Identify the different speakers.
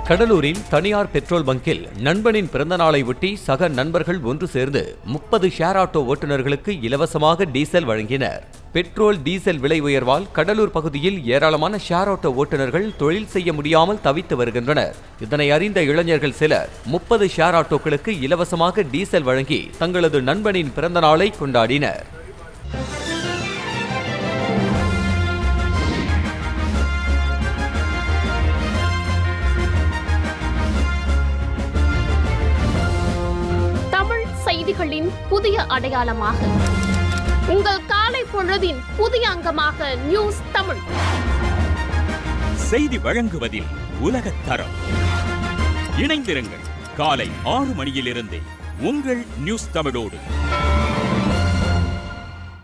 Speaker 1: கடலூரில் தனியார் பெட்ரோல் பங்கில் நண்பனின் பிறந்தநாளை ஒட்டி சக நண்பர்கள் ஒன்று சேர்ந்து முப்பது ஷேர் ஆட்டோ ஓட்டுநர்களுக்கு இலவசமாக டீசல் வழங்கினர் பெட்ரோல் டீசல் விலை உயர்வால் கடலூர் பகுதியில் ஏராளமான ஷேர் ஆட்டோ ஓட்டுநர்கள் தொழில் செய்ய முடியாமல் தவித்து வருகின்றனர் இதனை அறிந்த இளைஞர்கள் சிலர் முப்பது ஷேர் ஆட்டோக்களுக்கு இலவசமாக டீசல் வழங்கி தங்களது நண்பனின் பிறந்தநாளை கொண்டாடினர்
Speaker 2: தமிழ் செய்திகளின் புதிய அடையாளமாக உங்கள் காலை பொழுதின் புதிய அங்கமாக நியூஸ் தமிழ்
Speaker 3: செய்தி வழங்குவதில் உலகத் தரம் இணைந்திருங்கள் காலை ஆறு மணியிலிருந்தே உங்கள் நியூஸ் தமிழோடு